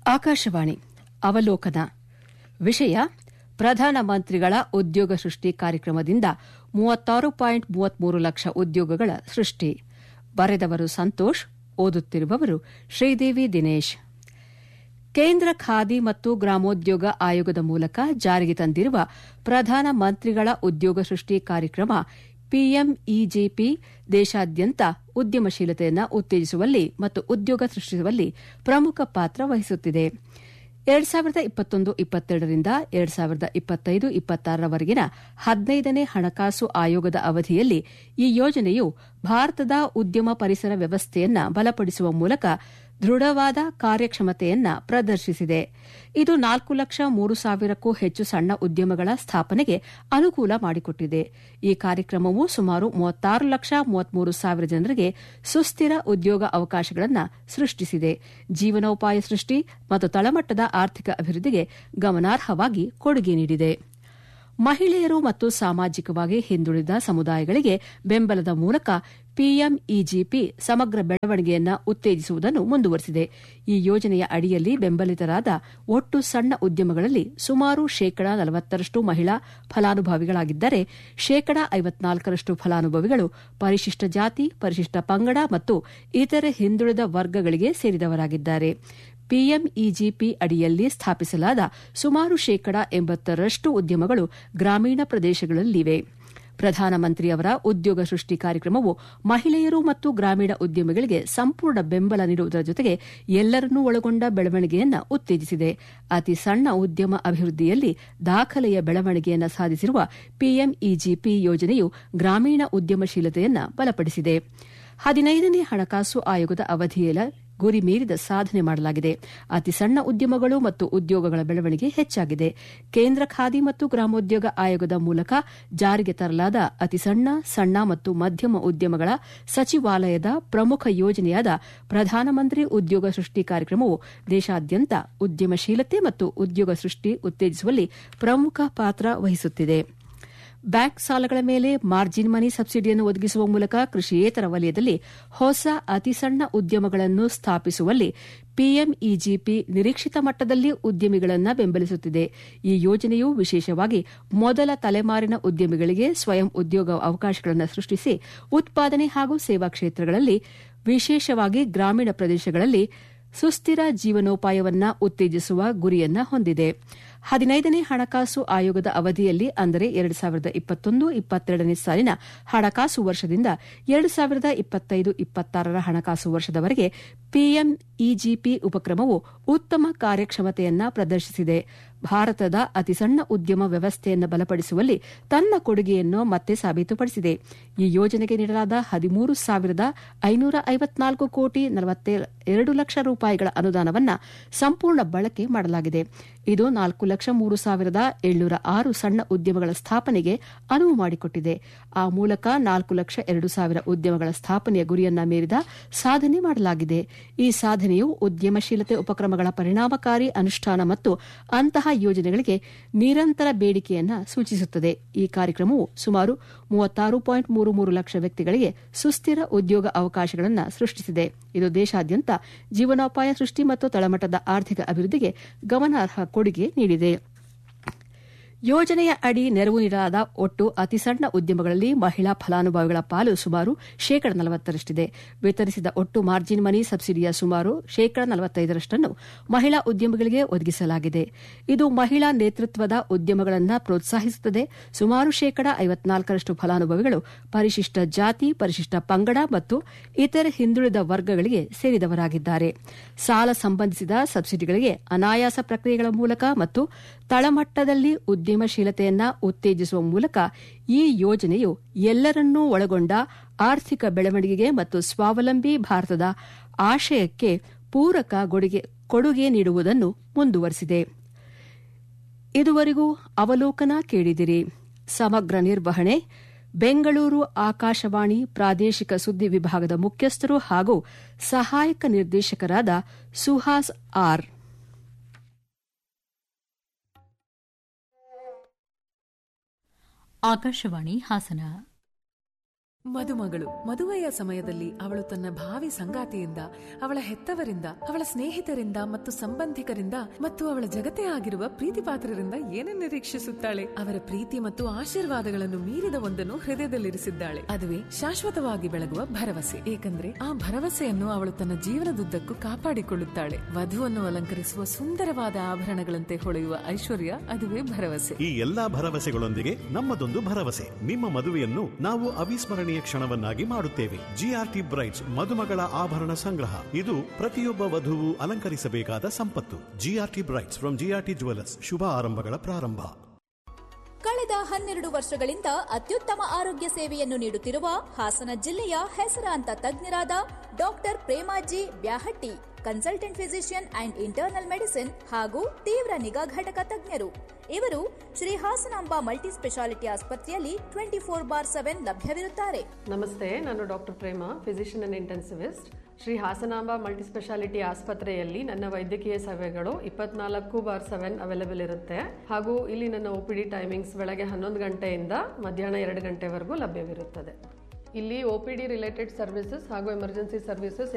ಆಕಾಶವಾಣಿ ಅವಲೋಕನ ವಿಷಯ ಪ್ರಧಾನಮಂತ್ರಿಗಳ ಉದ್ಯೋಗ ಸೃಷ್ಟಿ ಕಾರ್ಯಕ್ರಮದಿಂದ ಮೂವತ್ತಾರು ಪಾಯಿಂಟ್ ಮೂವತ್ಮೂರು ಲಕ್ಷ ಉದ್ಯೋಗಗಳ ಸೃಷ್ಟಿ ಬರೆದವರು ಸಂತೋಷ್ ಓದುತ್ತಿರುವವರು ಶ್ರೀದೇವಿ ದಿನೇಶ್ ಕೇಂದ್ರ ಖಾದಿ ಮತ್ತು ಗ್ರಾಮೋದ್ಯೋಗ ಆಯೋಗದ ಮೂಲಕ ಜಾರಿಗೆ ತಂದಿರುವ ಪ್ರಧಾನಮಂತ್ರಿಗಳ ಉದ್ಯೋಗ ಸೃಷ್ಟಿ ಕಾರ್ಯಕ್ರಮ ಪಿಎಂಇಜಿಪಿ ದೇಶಾದ್ಯಂತ ಉದ್ಯಮಶೀಲತೆಯನ್ನು ಉತ್ತೇಜಿಸುವಲ್ಲಿ ಮತ್ತು ಉದ್ಯೋಗ ಸೃಷ್ಟಿಸುವಲ್ಲಿ ಪ್ರಮುಖ ಪಾತ್ರ ವಹಿಸುತ್ತಿದೆ ಎರಡ್ ಸಾವಿರದ ಇಪ್ಪತ್ತೊಂದು ಇಪ್ಪತ್ತೆರಡರಿಂದ ಎರಡ್ ಸಾವಿರದ ಇಪ್ಪತ್ತೈದು ಇಪ್ಪತ್ತಾರರವರೆಗಿನ ಹದಿನೈದನೇ ಹಣಕಾಸು ಆಯೋಗದ ಅವಧಿಯಲ್ಲಿ ಈ ಯೋಜನೆಯು ಭಾರತದ ಉದ್ಯಮ ಪರಿಸರ ವ್ಯವಸ್ಥೆಯನ್ನು ಬಲಪಡಿಸುವ ಮೂಲಕ ದೃಢವಾದ ಕಾರ್ಯಕ್ಷಮತೆಯನ್ನ ಪ್ರದರ್ಶಿಸಿದೆ ಇದು ನಾಲ್ಕು ಲಕ್ಷ ಮೂರು ಸಾವಿರಕ್ಕೂ ಹೆಚ್ಚು ಸಣ್ಣ ಉದ್ಯಮಗಳ ಸ್ಥಾಪನೆಗೆ ಅನುಕೂಲ ಮಾಡಿಕೊಟ್ಟಿದೆ ಈ ಕಾರ್ಯಕ್ರಮವು ಸುಮಾರು ಮೂವತ್ತಾರು ಲಕ್ಷ ಮೂವತ್ಮೂರು ಸಾವಿರ ಜನರಿಗೆ ಸುಸ್ಥಿರ ಉದ್ಯೋಗ ಅವಕಾಶಗಳನ್ನು ಸೃಷ್ಟಿಸಿದೆ ಜೀವನೋಪಾಯ ಸೃಷ್ಟಿ ಮತ್ತು ತಳಮಟ್ಟದ ಆರ್ಥಿಕ ಅಭಿವೃದ್ಧಿಗೆ ಗಮನಾರ್ಹವಾಗಿ ಕೊಡುಗೆ ನೀಡಿದೆ ಮಹಿಳೆಯರು ಮತ್ತು ಸಾಮಾಜಿಕವಾಗಿ ಹಿಂದುಳಿದ ಸಮುದಾಯಗಳಿಗೆ ಬೆಂಬಲದ ಮೂಲಕ ಪಿಎಂಇಜಿಪಿ ಸಮಗ್ರ ಬೆಳವಣಿಗೆಯನ್ನು ಉತ್ತೇಜಿಸುವುದನ್ನು ಮುಂದುವರೆಸಿದೆ ಈ ಯೋಜನೆಯ ಅಡಿಯಲ್ಲಿ ಬೆಂಬಲಿತರಾದ ಒಟ್ಟು ಸಣ್ಣ ಉದ್ಯಮಗಳಲ್ಲಿ ಸುಮಾರು ಶೇಕಡಾ ನಲವತ್ತರಷ್ಟು ಮಹಿಳಾ ಫಲಾನುಭವಿಗಳಾಗಿದ್ದರೆ ಶೇಕಡಾ ಐವತ್ನಾಲ್ಕರಷ್ಟು ಫಲಾನುಭವಿಗಳು ಪರಿಶಿಷ್ಟ ಜಾತಿ ಪರಿಶಿಷ್ಟ ಪಂಗಡ ಮತ್ತು ಇತರೆ ಹಿಂದುಳಿದ ವರ್ಗಗಳಿಗೆ ಸೇರಿದವರಾಗಿದ್ದಾರೆ ಪಿಎಂಇಜಿಪಿ ಅಡಿಯಲ್ಲಿ ಸ್ಥಾಪಿಸಲಾದ ಸುಮಾರು ಶೇಕಡಾ ಎಂಬತ್ತರಷ್ಟು ಉದ್ಯಮಗಳು ಗ್ರಾಮೀಣ ಪ್ರದೇಶಗಳಲ್ಲಿವೆ ಪ್ರಧಾನಮಂತ್ರಿಯವರ ಉದ್ಯೋಗ ಸೃಷ್ಟಿ ಕಾರ್ಯಕ್ರಮವು ಮಹಿಳೆಯರು ಮತ್ತು ಗ್ರಾಮೀಣ ಉದ್ಯಮಿಗಳಿಗೆ ಸಂಪೂರ್ಣ ಬೆಂಬಲ ನೀಡುವುದರ ಜೊತೆಗೆ ಎಲ್ಲರನ್ನೂ ಒಳಗೊಂಡ ಬೆಳವಣಿಗೆಯನ್ನು ಉತ್ತೇಜಿಸಿದೆ ಅತಿ ಸಣ್ಣ ಉದ್ಯಮ ಅಭಿವೃದ್ಧಿಯಲ್ಲಿ ದಾಖಲೆಯ ಬೆಳವಣಿಗೆಯನ್ನು ಸಾಧಿಸಿರುವ ಪಿಎಂಇಜಿಪಿ ಯೋಜನೆಯು ಗ್ರಾಮೀಣ ಉದ್ಯಮಶೀಲತೆಯನ್ನು ಬಲಪಡಿಸಿದೆ ಹದಿನೈದನೇ ಹಣಕಾಸು ಆಯೋಗದ ಅವಧಿಯಲ್ಲಿ ಗುರಿ ಮೀರಿದ ಸಾಧನೆ ಮಾಡಲಾಗಿದೆ ಅತಿ ಸಣ್ಣ ಉದ್ಯಮಗಳು ಮತ್ತು ಉದ್ಯೋಗಗಳ ಬೆಳವಣಿಗೆ ಹೆಚ್ಚಾಗಿದೆ ಕೇಂದ್ರ ಖಾದಿ ಮತ್ತು ಗ್ರಾಮೋದ್ಯೋಗ ಆಯೋಗದ ಮೂಲಕ ಜಾರಿಗೆ ತರಲಾದ ಅತಿ ಸಣ್ಣ ಸಣ್ಣ ಮತ್ತು ಮಧ್ಯಮ ಉದ್ಯಮಗಳ ಸಚಿವಾಲಯದ ಪ್ರಮುಖ ಯೋಜನೆಯಾದ ಪ್ರಧಾನಮಂತ್ರಿ ಉದ್ಯೋಗ ಸೃಷ್ಟಿ ಕಾರ್ಯಕ್ರಮವು ದೇಶಾದ್ಯಂತ ಉದ್ಯಮಶೀಲತೆ ಮತ್ತು ಉದ್ಯೋಗ ಸೃಷ್ಟಿ ಉತ್ತೇಜಿಸುವಲ್ಲಿ ಪ್ರಮುಖ ಪಾತ್ರ ವಹಿಸುತ್ತಿದೆ ಬ್ಯಾಂಕ್ ಸಾಲಗಳ ಮೇಲೆ ಮಾರ್ಜಿನ್ ಮನಿ ಸಬ್ಸಿಡಿಯನ್ನು ಒದಗಿಸುವ ಮೂಲಕ ಕೃಷಿಯೇತರ ವಲಯದಲ್ಲಿ ಹೊಸ ಅತಿಸಣ್ಣ ಉದ್ಯಮಗಳನ್ನು ಸ್ಥಾಪಿಸುವಲ್ಲಿ ಪಿಎಂಇಜಿಪಿ ನಿರೀಕ್ಷಿತ ಮಟ್ಟದಲ್ಲಿ ಉದ್ಯಮಿಗಳನ್ನು ಬೆಂಬಲಿಸುತ್ತಿದೆ ಈ ಯೋಜನೆಯು ವಿಶೇಷವಾಗಿ ಮೊದಲ ತಲೆಮಾರಿನ ಉದ್ಯಮಿಗಳಿಗೆ ಸ್ವಯಂ ಉದ್ಯೋಗ ಅವಕಾಶಗಳನ್ನು ಸೃಷ್ಟಿಸಿ ಉತ್ಪಾದನೆ ಹಾಗೂ ಸೇವಾ ಕ್ಷೇತ್ರಗಳಲ್ಲಿ ವಿಶೇಷವಾಗಿ ಗ್ರಾಮೀಣ ಪ್ರದೇಶಗಳಲ್ಲಿ ಸುಸ್ಥಿರ ಜೀವನೋಪಾಯವನ್ನ ಉತ್ತೇಜಿಸುವ ಗುರಿಯನ್ನ ಹೊಂದಿದೆ ಹದಿನೈದನೇ ಹಣಕಾಸು ಆಯೋಗದ ಅವಧಿಯಲ್ಲಿ ಅಂದರೆ ಎರಡು ಸಾವಿರದ ಇಪ್ಪತ್ತೊಂದು ಇಪ್ಪತ್ತೆರಡನೇ ಸಾಲಿನ ಹಣಕಾಸು ವರ್ಷದಿಂದ ಎರಡು ಸಾವಿರದ ಇಪ್ಪತ್ತೈದು ಇಪ್ಪತ್ತಾರರ ಹಣಕಾಸು ವರ್ಷದವರೆಗೆ ಪಿಎಂಇಜಿಪಿ ಉಪಕ್ರಮವು ಉತ್ತಮ ಕಾರ್ಯಕ್ಷಮತೆಯನ್ನ ಪ್ರದರ್ಶಿಸಿದೆ ಭಾರತದ ಅತಿಸಣ್ಣ ಉದ್ಯಮ ವ್ಯವಸ್ಥೆಯನ್ನು ಬಲಪಡಿಸುವಲ್ಲಿ ತನ್ನ ಕೊಡುಗೆಯನ್ನು ಮತ್ತೆ ಸಾಬೀತುಪಡಿಸಿದೆ ಈ ಯೋಜನೆಗೆ ನೀಡಲಾದ ಹದಿಮೂರು ಸಾವಿರದ ಐನೂರ ಐವತ್ನಾಲ್ಕು ಕೋಟಿ ಎರಡು ಲಕ್ಷ ರೂಪಾಯಿಗಳ ಅನುದಾನವನ್ನು ಸಂಪೂರ್ಣ ಬಳಕೆ ಮಾಡಲಾಗಿದೆ ಇದು ನಾಲ್ಕು ಲಕ್ಷ ಮೂರು ಸಾವಿರದ ಏಳ್ನೂರ ಆರು ಸಣ್ಣ ಉದ್ಯಮಗಳ ಸ್ಥಾಪನೆಗೆ ಅನುವು ಮಾಡಿಕೊಟ್ಟಿದೆ ಆ ಮೂಲಕ ನಾಲ್ಕು ಲಕ್ಷ ಎರಡು ಸಾವಿರ ಉದ್ಯಮಗಳ ಸ್ಥಾಪನೆಯ ಗುರಿಯನ್ನ ಮೀರಿದ ಸಾಧನೆ ಮಾಡಲಾಗಿದೆ ಈ ಸಾಧನೆಯು ಉದ್ಯಮಶೀಲತೆ ಉಪಕ್ರಮಗಳ ಪರಿಣಾಮಕಾರಿ ಅನುಷ್ಠಾನ ಮತ್ತು ಅಂತಹ ಯೋಜನೆಗಳಿಗೆ ನಿರಂತರ ಬೇಡಿಕೆಯನ್ನು ಸೂಚಿಸುತ್ತದೆ ಈ ಕಾರ್ಯಕ್ರಮವು ಸುಮಾರು ಮೂವತ್ತಾರು ಪಾಯಿಂಟ್ ಮೂರು ಮೂರು ಲಕ್ಷ ವ್ಯಕ್ತಿಗಳಿಗೆ ಸುಸ್ಥಿರ ಉದ್ಯೋಗ ಅವಕಾಶಗಳನ್ನು ಸೃಷ್ಟಿಸಿದೆ ಇದು ದೇಶಾದ್ಯಂತ ಜೀವನೋಪಾಯ ಸೃಷ್ಟಿ ಮತ್ತು ತಳಮಟ್ಟದ ಆರ್ಥಿಕ ಅಭಿವೃದ್ಧಿಗೆ ಗಮನಾರ್ಹ ಕೊಡುಗೆ ನೀಡಿದೆ ಯೋಜನೆಯ ಅಡಿ ನೆರವು ನೀಡಲಾದ ಒಟ್ಟು ಅತಿಸಣ್ಣ ಉದ್ಯಮಗಳಲ್ಲಿ ಮಹಿಳಾ ಫಲಾನುಭವಿಗಳ ಪಾಲು ಸುಮಾರು ಶೇಕಡ ನಲವತ್ತರಷ್ಟಿದೆ ವಿತರಿಸಿದ ಒಟ್ಟು ಮಾರ್ಜಿನ್ ಮನಿ ಸಬ್ಸಿಡಿಯ ಸುಮಾರು ಶೇಕಡ ನಲವತ್ತೈದರಷ್ಟನ್ನು ಮಹಿಳಾ ಉದ್ಯಮಿಗಳಿಗೆ ಒದಗಿಸಲಾಗಿದೆ ಇದು ಮಹಿಳಾ ನೇತೃತ್ವದ ಉದ್ಯಮಗಳನ್ನು ಪ್ರೋತ್ಸಾಹಿಸುತ್ತದೆ ಸುಮಾರು ಶೇಕಡ ಐವತ್ನಾಲ್ಕರಷ್ಟು ಫಲಾನುಭವಿಗಳು ಪರಿಶಿಷ್ಟ ಜಾತಿ ಪರಿಶಿಷ್ಟ ಪಂಗಡ ಮತ್ತು ಇತರೆ ಹಿಂದುಳಿದ ವರ್ಗಗಳಿಗೆ ಸೇರಿದವರಾಗಿದ್ದಾರೆ ಸಾಲ ಸಂಬಂಧಿಸಿದ ಸಬ್ಸಿಡಿಗಳಿಗೆ ಅನಾಯಾಸ ಪ್ರಕ್ರಿಯೆಗಳ ಮೂಲಕ ಮತ್ತು ತಳಮಟ್ಟದಲ್ಲಿ ಉದ್ಯಮಶೀಲತೆಯನ್ನ ಉತ್ತೇಜಿಸುವ ಮೂಲಕ ಈ ಯೋಜನೆಯು ಎಲ್ಲರನ್ನೂ ಒಳಗೊಂಡ ಆರ್ಥಿಕ ಬೆಳವಣಿಗೆಗೆ ಮತ್ತು ಸ್ವಾವಲಂಬಿ ಭಾರತದ ಆಶಯಕ್ಕೆ ಪೂರಕ ಕೊಡುಗೆ ನೀಡುವುದನ್ನು ಮುಂದುವರೆಸಿದೆ ಇದುವರೆಗೂ ಅವಲೋಕನ ಕೇಳಿದಿರಿ ಸಮಗ್ರ ನಿರ್ವಹಣೆ ಬೆಂಗಳೂರು ಆಕಾಶವಾಣಿ ಪ್ರಾದೇಶಿಕ ಸುದ್ದಿ ವಿಭಾಗದ ಮುಖ್ಯಸ್ಥರು ಹಾಗೂ ಸಹಾಯಕ ನಿರ್ದೇಶಕರಾದ ಸುಹಾಸ್ ಆರ್ ಆಕಾಶವಾಣಿ ಹಾಸನ ಮದುಮಗಳು ಮದುವೆಯ ಸಮಯದಲ್ಲಿ ಅವಳು ತನ್ನ ಭಾವಿ ಸಂಗಾತಿಯಿಂದ ಅವಳ ಹೆತ್ತವರಿಂದ ಅವಳ ಸ್ನೇಹಿತರಿಂದ ಮತ್ತು ಸಂಬಂಧಿಕರಿಂದ ಮತ್ತು ಅವಳ ಜಗತ್ತೇ ಆಗಿರುವ ಪ್ರೀತಿ ಪಾತ್ರರಿಂದ ಏನನ್ನು ನಿರೀಕ್ಷಿಸುತ್ತಾಳೆ ಅವರ ಪ್ರೀತಿ ಮತ್ತು ಆಶೀರ್ವಾದಗಳನ್ನು ಮೀರಿದ ಒಂದನ್ನು ಹೃದಯದಲ್ಲಿರಿಸಿದ್ದಾಳೆ ಅದುವೇ ಶಾಶ್ವತವಾಗಿ ಬೆಳಗುವ ಭರವಸೆ ಏಕೆಂದ್ರೆ ಆ ಭರವಸೆಯನ್ನು ಅವಳು ತನ್ನ ಜೀವನದುದ್ದಕ್ಕೂ ಕಾಪಾಡಿಕೊಳ್ಳುತ್ತಾಳೆ ವಧುವನ್ನು ಅಲಂಕರಿಸುವ ಸುಂದರವಾದ ಆಭರಣಗಳಂತೆ ಹೊಳೆಯುವ ಐಶ್ವರ್ಯ ಅದುವೇ ಭರವಸೆ ಈ ಎಲ್ಲಾ ಭರವಸೆಗಳೊಂದಿಗೆ ನಮ್ಮದೊಂದು ಭರವಸೆ ನಿಮ್ಮ ಮದುವೆಯನ್ನು ನಾವು ಅವಿಸ್ಮರಣೀಯ ಕ್ಷಣವನ್ನಾಗಿ ಮಾಡುತ್ತೇವೆ ಜಿಆರ್ಟಿ ಬ್ರೈಡ್ಸ್ ಮದುಮಗಳ ಆಭರಣ ಸಂಗ್ರಹ ಇದು ಪ್ರತಿಯೊಬ್ಬ ವಧುವು ಅಲಂಕರಿಸಬೇಕಾದ ಸಂಪತ್ತು GRT brides from GRT jewellers ಶುಭ ಆರಂಭಗಳ ಪ್ರಾರಂಭ ಕಳೆದ ಹನ್ನೆರಡು ವರ್ಷಗಳಿಂದ ಅತ್ಯುತ್ತಮ ಆರೋಗ್ಯ ಸೇವೆಯನ್ನು ನೀಡುತ್ತಿರುವ ಹಾಸನ ಜಿಲ್ಲೆಯ ಹೆಸರಾಂತ ತಜ್ಞರಾದ doctor Premaji Byahatti consultant physician and internal medicine ಹಾಗೂ ತೀವ್ರ ನಿಗಾ ಘಟಕ ತಜ್ಞರು ಇವರು ಶ್ರೀ ಹಾಸನಾಂಬ ಮಲ್ಟಿ ಸ್ಪೆಷಾಲಿಟಿ ಆಸ್ಪತ್ರೆಯಲ್ಲಿ ಟ್ವೆಂಟಿ ಫೋರ್ ಬಾರ್ ಸೆವೆನ್ ಲಭ್ಯವಿರುತ್ತಾರೆ ನಮಸ್ತೆ ನಾನು doctor Prema physician and intensivist Shri Hasanamba multispeciality ಆಸ್ಪತ್ರೆಯಲ್ಲಿ ನನ್ನ ವೈದ್ಯಕೀಯ ಸೇವೆಗಳು ಇಪ್ಪತ್ನಾಲ್ಕು ಬಾರ್ ಸೆವೆನ್ ಅವೈಲೇಬಲ್ ಇರುತ್ತೆ ಹಾಗೂ ಇಲ್ಲಿ ನನ್ನ ಒ ಪಿ ಡಿ ಟೈಮಿಂಗ್ಸ್ ಬೆಳಗ್ಗೆ ಹನ್ನೊಂದು ಗಂಟೆಯಿಂದ ಮಧ್ಯಾಹ್ನ ಎರಡು ಗಂಟೆವರೆಗೂ ಲಭ್ಯವಿರುತ್ತದೆ ಇಲ್ಲಿ O P D related services ಹಾಗೂ ಎಮರ್ಜೆನ್ಸಿ ಸರ್ವಿಸಸ್